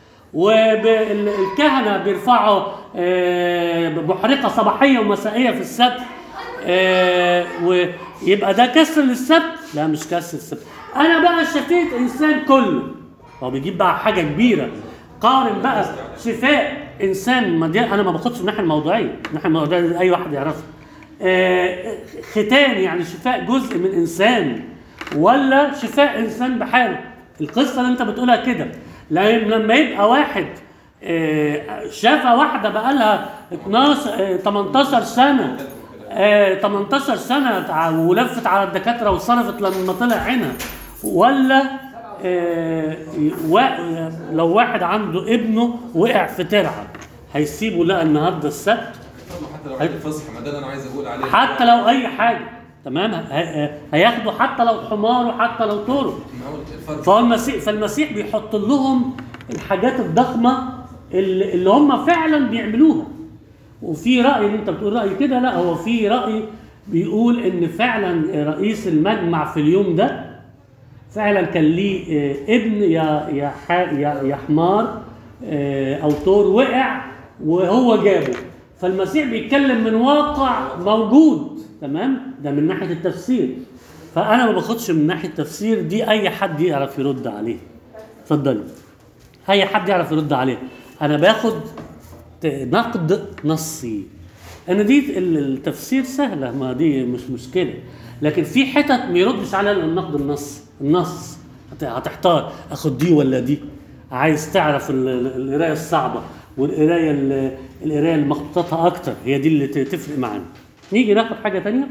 والكهنه بيرفعوا آه، بحرقه صباحيه ومسائيه في السبت آه، ويبقى ده كسر للسبت لا مش كسر السبت انا بقى شفيت انسان كله هو بيجيب بقى حاجه كبيره قارن بقى شفاء انسان ما دي انا ما باخدش من الناحيه الموضوعيه من الناحيه الموضوعيه دي اي واحد يعرفها آه، ختان يعني شفاء جزء من انسان ولا شفاء انسان بحاله القصه اللي انت بتقولها كده لأن لما يبقى واحد آه، شافها واحده بقى لها 12 آه، 18 سنه آه، 18 سنه تع- ولفت على الدكاتره وصرفت لما طلع عينها ولا آه، وا- لو واحد عنده ابنه وقع في ترعه هيسيبه لا النهارده السبت حتى لو عيد الفصح ما ده اللي انا عايز اقول عليه حتى لو اي حاجه تمام ه- هياخدوا حتى لو حمار وحتى لو طور ما هو الفرق فهو المسيح فالمسيح بيحط لهم الحاجات الضخمه اللي, اللي هم فعلا بيعملوها وفي راي ان انت بتقول راي كده لا هو في راي بيقول ان فعلا رئيس المجمع في اليوم ده فعلا كان ليه آه، ابن يا يا ح- يا يا حمار آه، او طور وقع وهو جابه فالمسيح بيتكلم من واقع موجود تمام ده من ناحيه التفسير فانا ما باخدش من ناحيه التفسير دي اي حد يعرف يرد عليه اتفضلي اي حد يعرف يرد عليه انا باخد ت- نقد نصي انا دي ال- التفسير سهله ما دي مش مشكله لكن في حتت ما يردش عليها إلا النقد النص النص هت- هتحتار اخد دي ولا دي عايز تعرف ال- ال- القرايه الصعبه والقرايه ال- القرايه اللي مخطوطاتها اكتر هي دي اللي ت- تفرق معانا نيجي ناخد حاجه تانية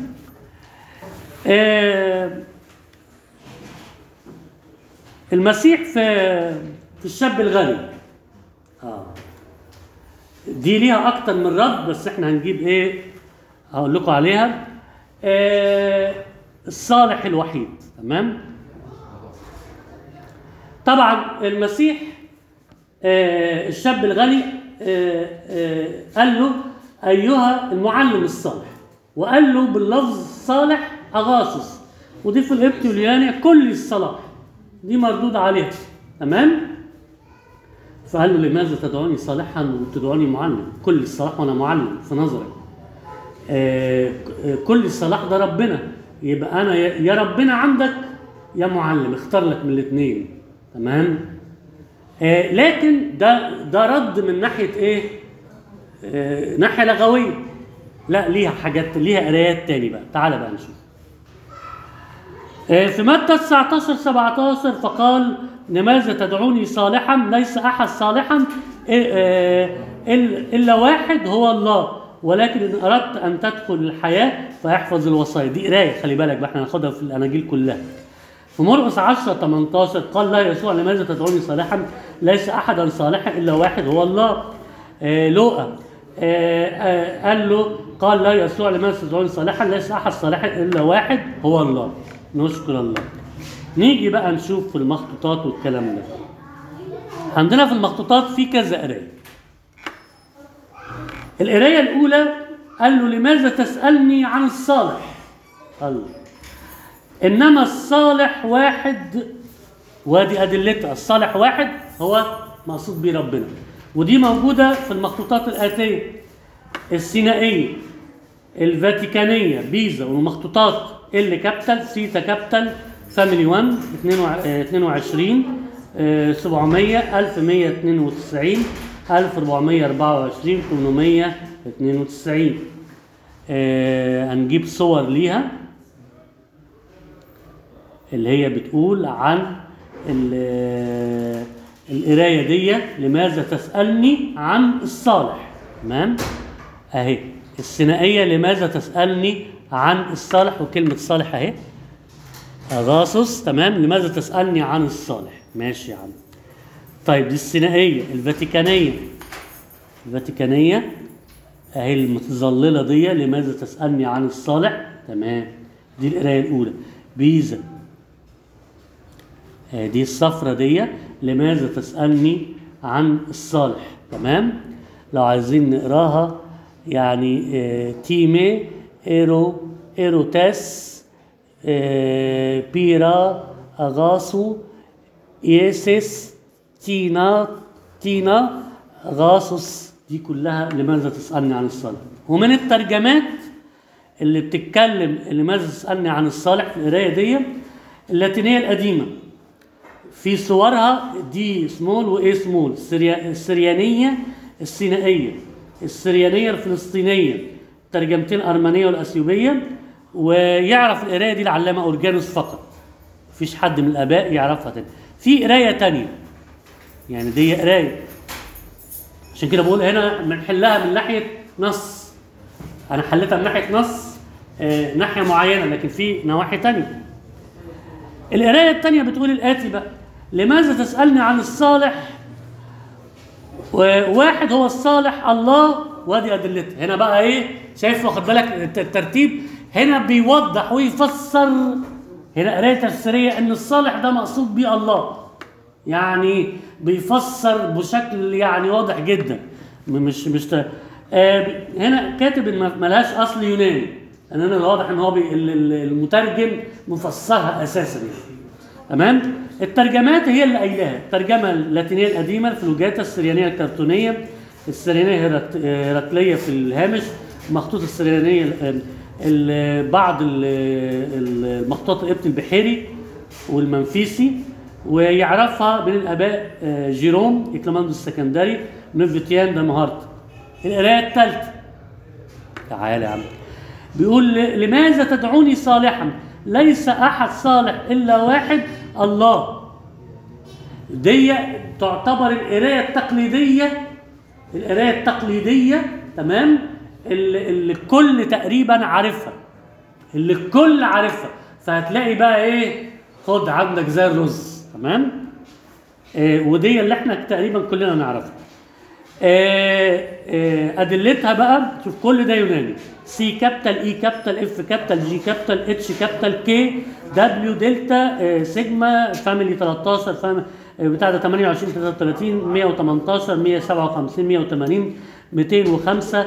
آه المسيح في في الشاب الغني اه دي ليها اكتر من رد بس احنا هنجيب ايه هقول لكم عليها آه الصالح الوحيد تمام طبعا المسيح آه الشاب الغني آه آه قال له ايها المعلم الصالح وقال له باللفظ الصالح اغاثس ودي في القبط واليوناني كل الصلاح دي مردود عليها تمام فقال له لماذا تدعوني صالحا وتدعوني معلم كل الصلاح وانا معلم في نظرك آه، آه، كل الصلاح ده ربنا يبقى انا يا يا ربنا عندك يا معلم اختار لك من الاثنين تمام آه، لكن ده ده رد من ناحيه ايه آه، ناحيه لغويه لا ليها حاجات ليها قرايات تاني بقى تعال بقى نشوف آه، في متى 19 17 فقال لماذا تدعوني صالحا ليس احد صالحا آه، إلا- الا واحد هو الله ولكن ان اردت ان تدخل الحياه فاحفظ الوصايا دي قرايه خلي بالك بقى احنا هناخدها في الاناجيل كلها في مرقس 10 18 قال لا يسوع لماذا تدعوني صالحا ليس احدا صالحا الا واحد هو الله آه لوقا آه آه قال له قال لا يسوع لماذا تدعوني صالحا ليس احد صالحا الا واحد هو الله نشكر الله نيجي بقى نشوف في المخطوطات والكلام ده عندنا في المخطوطات في كذا قرايه القرايه الاولى قال له لماذا تسالني عن الصالح قال له انما الصالح واحد وادي ادلتها الصالح واحد هو مقصود بيه ربنا ودي موجوده في المخطوطات الاتيه السينائيه الفاتيكانيه بيزا والمخطوطات ال كابيتال سيتا كابيتال فاميلي 1 22 آه، 700 1192 1424 892 آه، هنجيب صور ليها اللي هي بتقول عن ال- القرايه دي لماذا تسالني عن الصالح تمام اهي الثنائيه لماذا تسالني عن الصالح وكلمه صالح اهي اغاثس تمام لماذا تسالني عن الصالح ماشي يا عم طيب دي الثنائيه الفاتيكانيه الفاتيكانيه اهي المتظلله دي لماذا تسالني عن الصالح تمام دي القرايه الاولى بيزا آه، دي الصفرة دي لماذا تسألني عن الصالح تمام لو عايزين نقراها يعني آه، تيمي ايرو ايروتاس آه، بيرا اغاسو يسس تينا تينا غاسوس دي كلها لماذا تسألني عن الصالح ومن الترجمات اللي بتتكلم لماذا تسألني عن الصالح في القراية دي اللاتينية القديمة في صورها دي سمول واي سمول السريا- السريانيه السينائيه السريانيه الفلسطينيه ترجمتين الارمنيه والاثيوبيه ويعرف القرايه دي العلامه اورجانوس فقط مفيش حد من الاباء يعرفها تاني في قرايه تانية يعني دي قرايه عشان كده بقول هنا بنحلها من ناحيه نص انا حليتها من ناحيه نص آه ناحيه معينه لكن في نواحي تانية القرايه التانية بتقول الاتي بقى لماذا تسالني عن الصالح وواحد هو الصالح الله وادي ادلتها هنا بقى ايه شايف واخد بالك الت- الترتيب هنا بيوضح ويفسر هنا قرايه تفسيريه ان الصالح ده مقصود بيه الله يعني بيفسر بشكل يعني واضح جدا م- مش مش ت- آه ب- هنا كاتب ان ما- ملهاش اصل يوناني لان انا واضح ان هو بي ال- ال- المترجم مفسرها اساسا يعني تمام الترجمات هي اللي قايلاها الترجمه اللاتينيه القديمه الفلوجاتا السريانيه الكرتونيه السريانيه هيرات- هيراقليه في الهامش مخطوط السريانيه ال- ال- بعض ال- ال- المخطوطات القبط البحيري والمنفيسي ويعرفها من الاباء آه، جيروم اكليماندوس السكندري نوفيتيان دامهارت القرايه الثالثه تعالى يا عم بيقول ل- لماذا تدعوني صالحا ليس احد صالح الا واحد الله دي تعتبر القرايه التقليديه القرايه التقليديه تمام اللي, اللي الكل تقريبا عارفها اللي الكل عارفها فهتلاقي بقى ايه خد عندك زي الرز تمام آه ودي اللي احنا تقريبا كلنا نعرفها آه، آه، ادلتها بقى شوف كل ده يوناني سي كابيتال اي كابيتال اف كابيتال جي كابيتال اتش كابيتال كي دبليو دلتا آه، سيجما فاميلي 13 فام آه، بتاع ده 28 33 118 157 180 205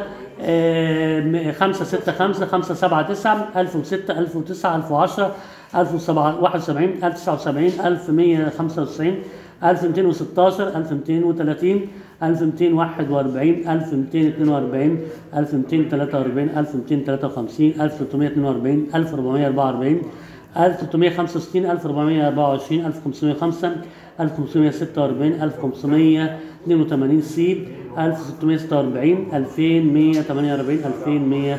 5 6 5 5 7 9 1006 1009 1010 1071 1079 1195 1216 1230 1241 1242 1243 1253 1342 1444 1365 1424 1505 1546 1582 سي 1646 2148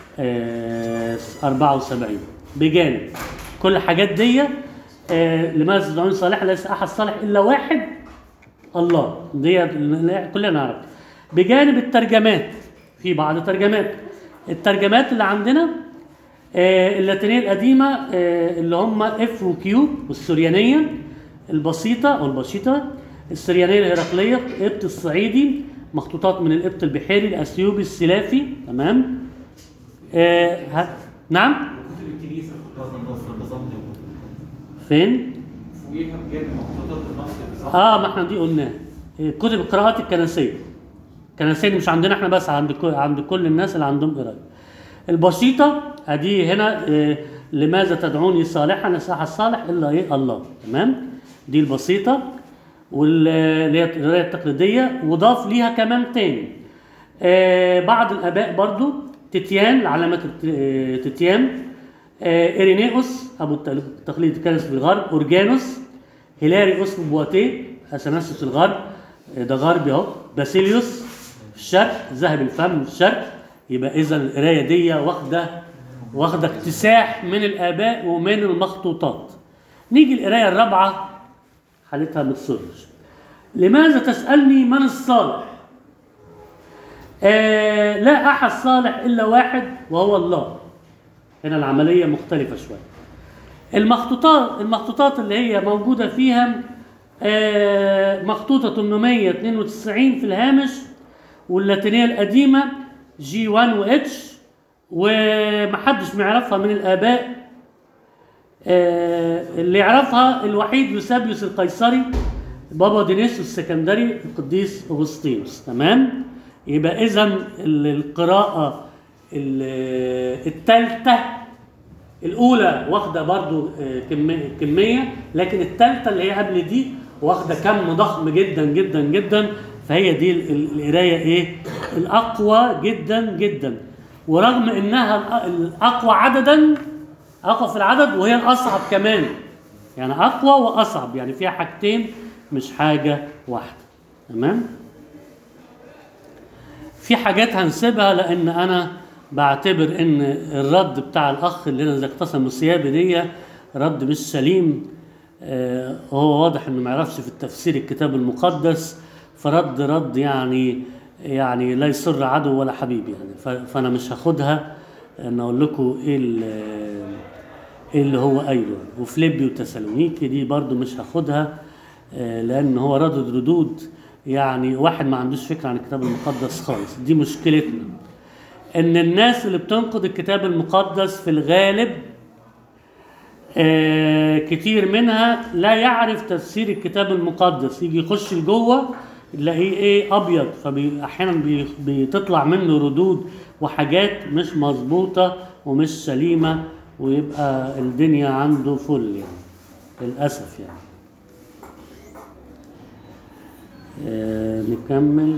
2174 بجانب كل الحاجات دي آه، لماذا تدعون صالحا ليس احد صالح الا واحد الله دي كلنا نعرف بجانب الترجمات في بعض الترجمات الترجمات اللي عندنا آه، اللاتينيه القديمه آه، اللي هم اف وكيو والسريانيه البسيطه او البسيطه السريانيه الهرقليه القبط الصعيدي مخطوطات من القبط البحيري الاثيوبي السلافي تمام آه ه... نعم كتب الكنيسه في القرن النص البيزنطي فين فوقيها بجانب مخطوطات النص البيزنطي اه ما احنا دي قلناها آه، كتب القراءات الكنسيه الكنسيه دي مش عندنا احنا بس عند كل عند كل الناس اللي عندهم قرايه البسيطه ادي هنا آه، لماذا تدعوني صالحا ليس احد صالح الا ايه الله تمام دي البسيطه واللي هي القرايه التقليديه وضاف ليها كمان تاني آه، بعض الاباء برضو تتيان علامه الت- آه، تتيان آه، إيرينيوس أبو الت- التقليد كان في الغرب أورجانوس هيلاري اسمه بواتيه أثناسيوس الغرب آه، ده غربي أهو باسيليوس في الشرق ذهب الفم في الشرق يبقى إذا القراية دي واخدة واخدة اكتساح من الآباء ومن المخطوطات نيجي القراية الرابعة حالتها ما تصرش لماذا تسألني من الصالح؟ آه لا أحد صالح إلا واحد وهو الله هنا العملية مختلفة شوية المخطوطات المخطوطات اللي هي موجودة فيها آه، مخطوطة 892 في الهامش واللاتينية القديمة جي 1 و اتش ومحدش معرفها من الآباء آه، اللي يعرفها الوحيد يوسابيوس القيصري بابا دينيسوس السكندري القديس اغسطينوس تمام يبقى اذا ال- القراءه الثالثه الاولى واخده برضو آه، كمية- كميه لكن الثالثه اللي هي قبل دي واخده كم ضخم جدا جدا جدا فهي دي ال- ال- القرايه ايه الاقوى جدا جدا ورغم انها الأ- الاقوى عددا اقوى في العدد وهي الاصعب كمان يعني اقوى واصعب يعني فيها حاجتين مش حاجه واحده تمام في حاجات هنسيبها لان انا بعتبر ان الرد بتاع الاخ اللي انا اقتسم الثياب دي رد مش سليم آه، هو واضح انه ما يعرفش في التفسير الكتاب المقدس فرد رد يعني يعني لا يسر عدو ولا حبيب يعني ف- فانا مش هاخدها ان اقول لكم ايه ال- ايه اللي هو قايله وفليبي وتسالونيكي دي برضو مش هاخدها آه، لان هو ردد ردود يعني واحد ما عندوش فكره عن الكتاب المقدس خالص دي مشكلتنا ان الناس اللي بتنقد الكتاب المقدس في الغالب آه، كتير منها لا يعرف تفسير الكتاب المقدس يجي يخش لجوه يلاقيه ايه ابيض فاحيانا بي بتطلع منه ردود وحاجات مش مظبوطه ومش سليمه ويبقى الدنيا عنده فل يعني للاسف يعني آه نكمل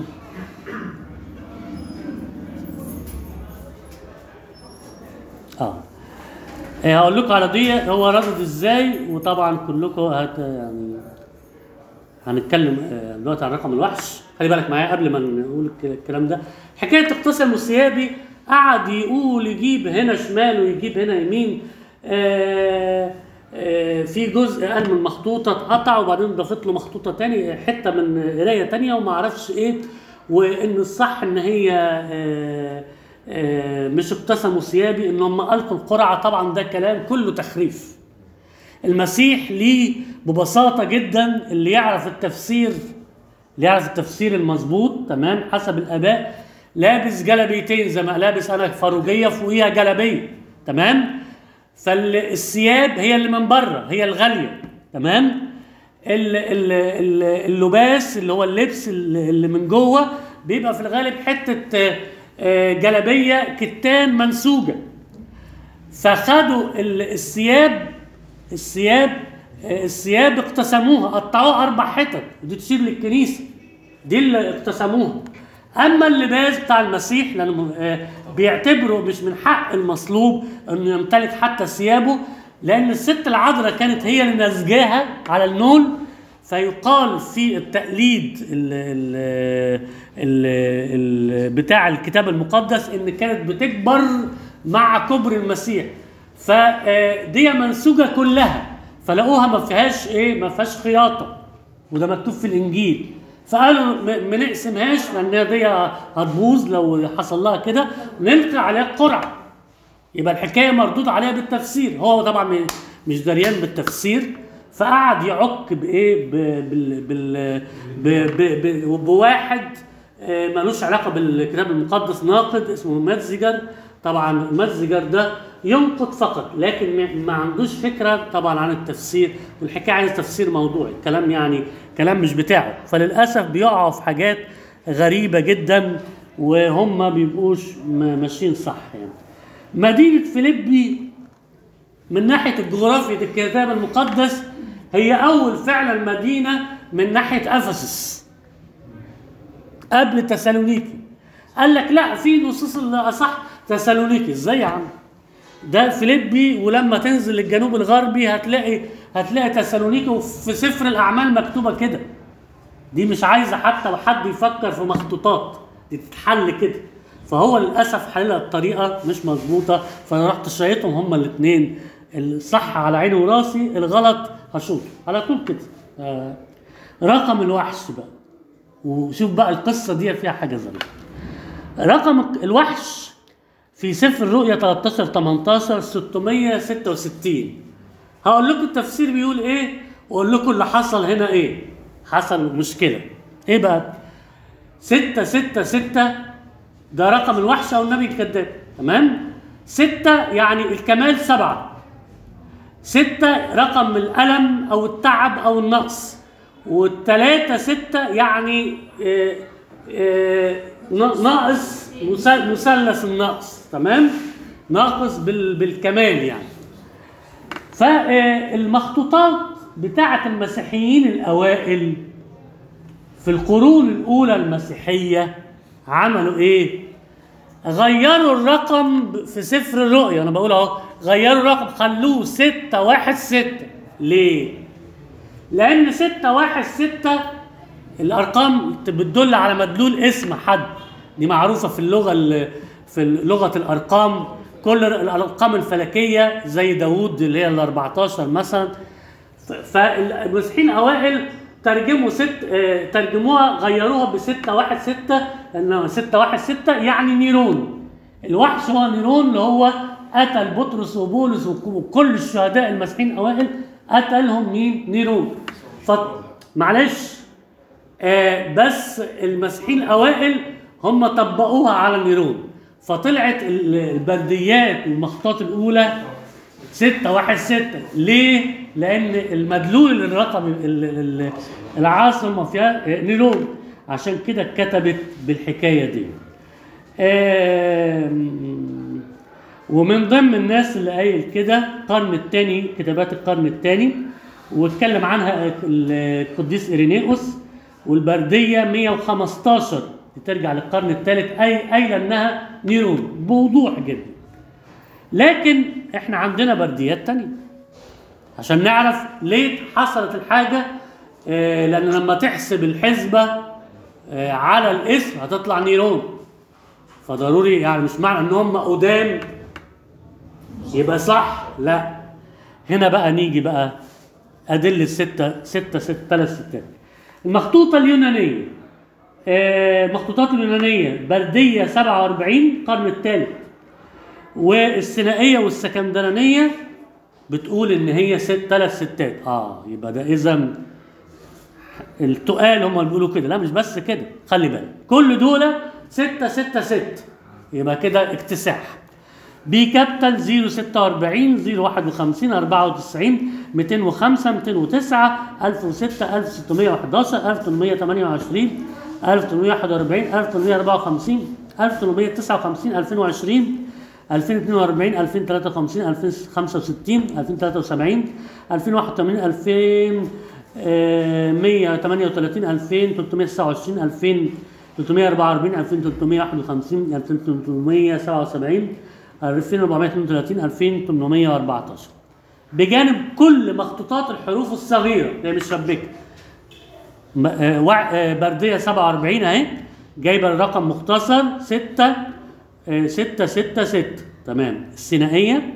اه إيه هقول لكم على دي هو ردد ازاي وطبعا كلكم هت يعني هنتكلم آه، دلوقتي عن رقم الوحش خلي بالك معايا قبل ما نقول الك- الكلام ده حكايه اقتسم الثيابي قعد يقول يجيب هنا شمال ويجيب هنا يمين آه آه في جزء قال من مخطوطه اتقطع وبعدين ضافت له مخطوطه تاني حته من قرايه تانيه وما اعرفش ايه وان الصح ان هي آه آه مش اقتسموا ثيابي ان هم القوا القرعه طبعا ده كلام كله تخريف المسيح ليه ببساطة جدا اللي يعرف التفسير اللي يعرف التفسير المظبوط تمام حسب الآباء لابس جلبيتين زي ما لابس أنا فروجية فوقيها جلبية تمام فالثياب هي اللي من بره هي الغالية تمام ال- ال- ال- اللباس اللي هو اللبس اللي اللي من جوه بيبقى في الغالب حتة آه، آه، جلبية كتان منسوجة فخدوا ال- الثياب الثياب آه، الثياب اقتسموها قطعوها اربع حتت ودي تشير للكنيسه دي اللي اقتسموها اما اللباس بتاع المسيح لانه آه، بيعتبروا مش من حق المصلوب انه يمتلك حتى ثيابه لان الست العذراء كانت هي اللي نسجاها على النول فيقال في التقليد ال ال ال ال بتاع الكتاب المقدس ان كانت بتكبر مع كبر المسيح فدي منسوجه كلها فلقوها ما فيهاش ايه ما فيهاش خياطه وده مكتوب في الانجيل فقالوا م- ما نقسمهاش لان دي هتبوظ لو حصل لها كده نلقي عليها قرعه يبقى الحكايه مردود عليها بالتفسير هو طبعا م- مش دريان بالتفسير فقعد يعك بايه ب- بال بال ب- ب- ب- بواحد آه، ملوش علاقه بالكتاب المقدس ناقد اسمه ماتزجر طبعا ماتزجر ده ينقد فقط لكن ما- ما عندوش فكره طبعا عن التفسير والحكايه عايز تفسير موضوعي الكلام يعني كلام مش بتاعه فللاسف بيقعوا في حاجات غريبه جدا وهم ما بيبقوش م- ماشيين صح يعني مدينه فيليبي من ناحيه الجغرافيا الكتاب المقدس هي اول فعلا مدينه من ناحيه افسس قبل تسالونيكي قال لك لا في نصوص اللي اصح تسالونيكي ازاي يا عم ده فيليبي ولما تنزل للجنوب الغربي هتلاقي هتلاقي تسالونيكي وفي سفر الاعمال مكتوبه كده دي مش عايزه حتى حد يفكر في مخطوطات دي تتحل كده فهو للاسف حلها بطريقه مش مظبوطه فانا رحت شايطهم هما الاثنين الصح على عيني وراسي الغلط هشوط على طول كده آه رقم الوحش بقى وشوف بقى القصه دي فيها حاجه ظريفه رقم الوحش في سفر الرؤيا 13 18 666 هقول لكم التفسير بيقول ايه واقول لكم اللي حصل هنا ايه حصل مشكله ايه بقى 6 6 6 ده رقم الوحش او النبي الكذاب تمام ستة يعني الكمال سبعة ستة رقم الألم أو التعب أو النقص والتلاتة ستة يعني آه، آه، ن- ناقص مس- مثلث النقص تمام ناقص بال- بالكمال يعني فالمخطوطات بتاعة المسيحيين الأوائل في القرون الأولى المسيحية عملوا إيه؟ غيروا الرقم في سفر الرؤيا أنا بقول أهو غيروا الرقم خلوه ستة واحد ستة ليه؟ لأن ستة واحد ستة الأرقام بتدل على مدلول اسم حد دي معروفة في اللغة ال- في لغة الأرقام كل الأرقام الفلكية زي داوود اللي هي ال 14 مثلا ف- فالمسيحيين الأوائل ترجموا ست آه، ترجموها غيروها بستة واحد ستة لأن ستة واحد ستة يعني نيرون الوحش هو نيرون اللي هو قتل بطرس وبولس وك- وكل الشهداء المسيحيين الأوائل قتلهم مين؟ نيرون ف معلش آه بس المسيحيين الاوائل هم طبقوها على نيرون فطلعت ال- البرديات والمخطوطات الاولى ستة واحد ستة ليه؟ لأن المدلول الرقم ال- ال- العاصر ما فيها آه، نيرون عشان كده اتكتبت بالحكاية دي آم، ومن ضمن الناس اللي قايل كده القرن الثاني كتابات القرن الثاني واتكلم عنها القديس إيرينيوس والبردية 115 دي ترجع للقرن الثالث أي قايلة إنها نيرون بوضوح جدا لكن احنا عندنا برديات تانية عشان نعرف ليه حصلت الحاجة آه، لأن لما تحسب الحسبة آه، على الاسم هتطلع نيرون فضروري يعني مش معنى ان هم قدام يبقى صح لا هنا بقى نيجي بقى أدلة ستة ستة ستة ثلاث ستات المخطوطة اليونانية آه، المخطوطات اليونانية بردية 47 القرن الثالث والثنائية والسكندرانية بتقول إن هي ست ثلاث ستات اه يبقى ده إذا التقال هم اللي بيقولوا كده لا مش بس كده خلي بالك كل دول ستة ستة ست يبقى كده اكتساح بي كابيتال 046 051 94 205 209 1006 1611 1828 1841 1854 1859 2020 2042 2053 2065 2073 2081 2138 2329 2344 2351 2377 2432 2814 بجانب كل مخطوطات الحروف الصغيره اللي هي مش شبكه م- آه، وع- آه، برديه 47 اهي جايبه الرقم مختصر 6 6 6 6 تمام الثنائيه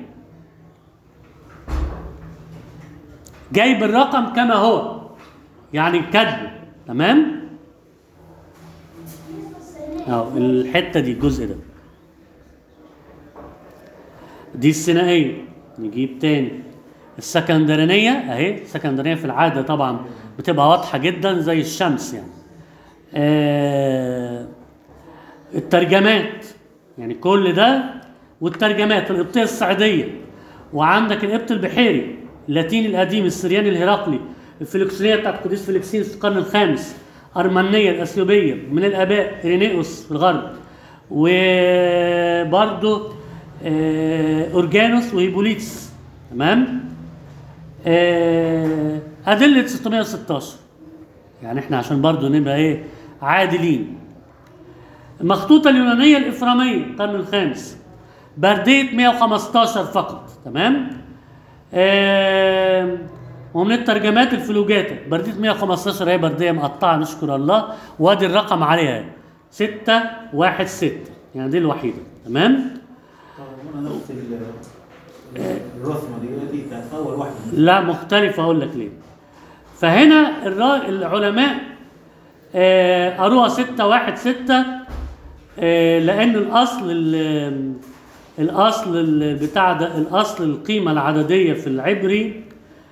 جايب الرقم كما هو يعني كاتبه تمام اهو الحته دي الجزء ده دي الثنائيه نجيب تاني السكندرانيه اهي السكندرانيه في العاده طبعا بتبقى واضحه جدا زي الشمس يعني آه الترجمات يعني كل ده والترجمات القبطيه الصعيديه وعندك القبط البحيري اللاتيني القديم السرياني الهرقلي الفلكسونيه بتاعت القديس فلكسين في القرن الخامس ارمنيه الاثيوبيه من الاباء ايرينيوس في الغرب وبرضه آه، اورجانوس وهيبوليتس تمام آه، ادله 616 يعني احنا عشان برضه نبقى ايه عادلين المخطوطة اليونانية الإفرامية القرن الخامس بردية 115 فقط تمام آم، ومن الترجمات الفلوجاتا بردية 115 هي بردية مقطعة نشكر الله وادي الرقم عليها 6 1 6 يعني دي الوحيدة تمام طبعا نفس ال- الرسمه دي دي كانت اول واحده لا مختلف اقول لك ليه فهنا الرا- العلماء آه، قروها 6 1 6 لان الاصل ال- الاصل ال- بتاع ده الاصل القيمه العدديه في العبري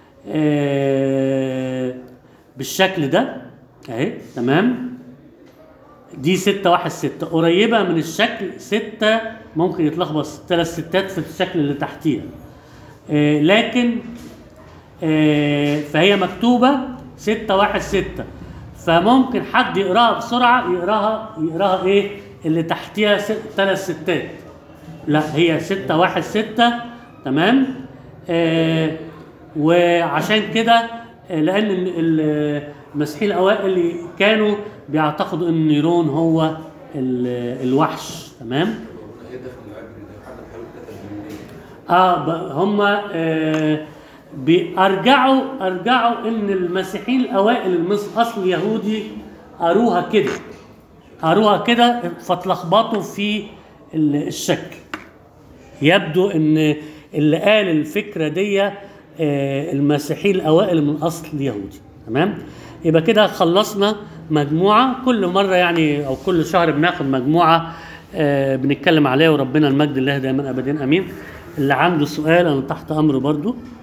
آه، بالشكل ده اهي تمام دي 6 1 6 قريبه من الشكل 6 ممكن يتلخبط ثلاث ستات في الشكل اللي تحتيها آه، لكن آه، فهي مكتوبة ستة واحد ستة فممكن حد يقراها بسرعة يقراها يقراها ايه اللي تحتيها ست ثلاث ستات لا هي ستة واحد ستة تمام آه وعشان كده آه، لأن ال- ال- المسيحيين الأوائل كانوا بيعتقدوا إن نيرون هو ال- الوحش تمام ايه ده في العبري ده حد حاول كتب باليوناني اه ب- هم آه بيرجعوا ارجعوا ان المسيحيين الاوائل المصر اصل يهودي قروها كده قروها كده فتلخبطوا في ال- الشك يبدو ان اللي قال الفكره دي آه، المسيحيين الاوائل من اصل يهودي تمام يبقى كده خلصنا مجموعه كل مره يعني او كل شهر بناخد مجموعه آه، بنتكلم عليها وربنا المجد الله دائما ابدا امين اللي عنده سؤال انا تحت امره برضو